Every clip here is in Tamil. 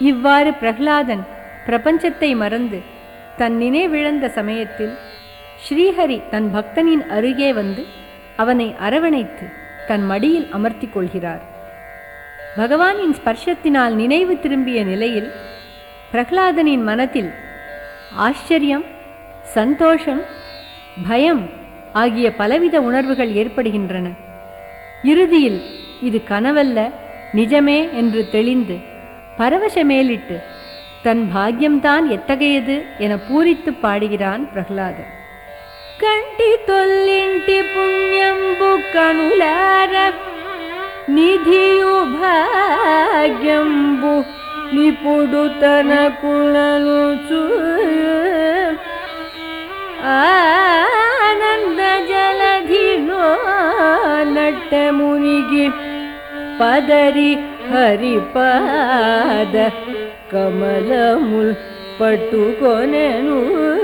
இவ்வாறு பிரகலாதன் பிரபஞ்சத்தை மறந்து தன் நினைவிழந்த சமயத்தில் ஸ்ரீஹரி தன் பக்தனின் அருகே வந்து அவனை அரவணைத்து தன் மடியில் அமர்த்திக் கொள்கிறார் பகவானின் ஸ்பர்ஷத்தினால் நினைவு திரும்பிய நிலையில் பிரகலாதனின் மனத்தில் ஆச்சரியம் சந்தோஷம் பயம் ஆகிய பலவித உணர்வுகள் ஏற்படுகின்றன இறுதியில் இது கனவல்ல நிஜமே என்று தெளிந்து பரவசமேலிட்டு தன் பாக்கியம்தான் எத்தகையது என பூரித்து பாடுகிறான் பிரகலாதன் కంటి తొల్లింటి పుణ్యంబు కనులార నిధియు భాగ్యంబు నిపుడు తన కులను ఆనంద జలధిలో నట్ట మునిగి పదరి హరిపాద కమలముల్ పట్టుకొనెను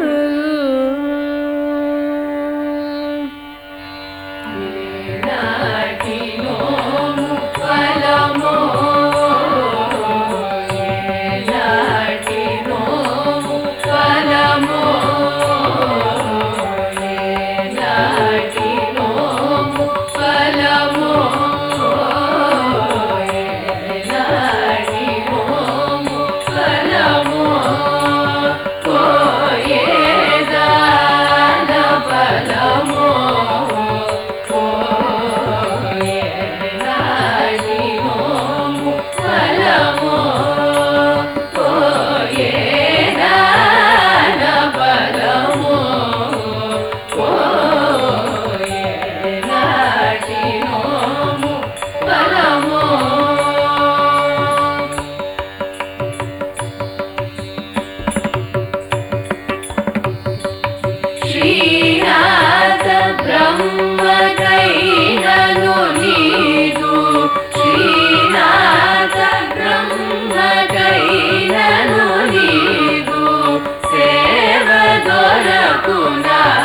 ಶ್ರೀನಾಥ ಬ್ರಹ್ಮ ಕೈನನು ನೀದು ಶ್ರೀನಾಥ ಬ್ರಹ್ಮ ಕೈನನು ನೀದು ಸೇವ ದೊರಕುನ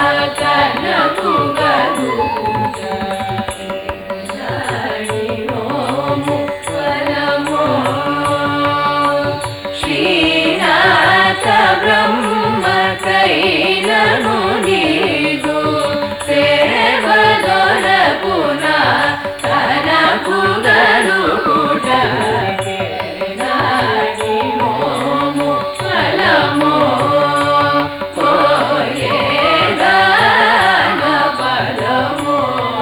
ಕನಕುಗದು ಶ್ರೀನಾಥ ಬ್ರಹ್ಮ ಕೈನನು ನೀದು ಸೇವದೊರಕುನ ಕನಕುಗಲು ಕುಟಕ್ಕೆ ನಾಡಿ ಮೋಮು ಫಲಮೋ ಕೋಯೇದಾನ ಫಲಮೋ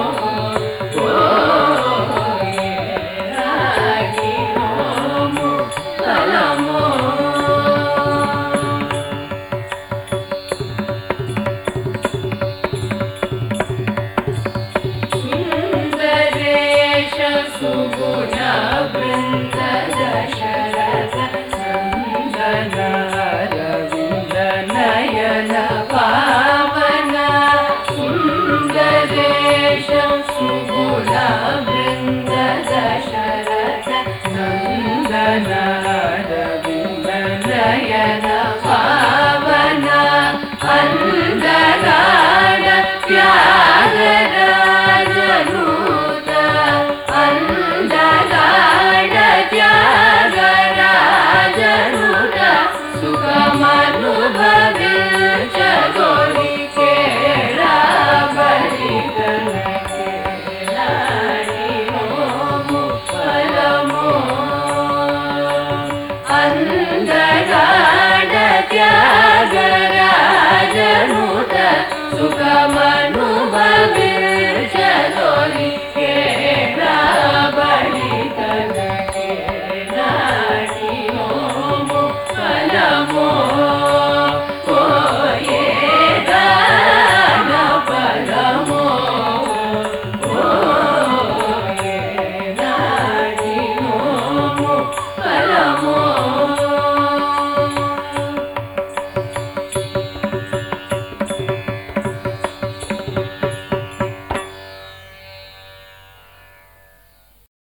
ಕೋಯೇದಾಗಿ ಮೋಮು ಫಲಮೋ ಸುಂದರೇಶ ಸುಗುಣ ಬೃಂದ ದಶರಥ ನಂದನ ರವಿಂದ ನಯನ ಪಾವನ ಸುಂದರೇಶ ಸುಗುಣ ಬೃಂದ ದಶರಥ ನಂದನ ರವಿಂದ ನಯನ ಪಾವನ ಅಂದಗಾಡ ತ್ಯಾಗರಾಜನೂತ ಅಂದಗಾಡ ತ್ಯಾಗರಾಜನೂತ ಸುಖಮನುಭವಿ ಚಗೋರಿ ಕೇಳ ಬಲಿತನ ಕೇಳಾಡಿ ಹೋಮು ಫಲಮೋ ಅಂದಗಾಡ ತ್ಯಾಗರಾಜನೂತ ಸುಖಮನುಭವಿ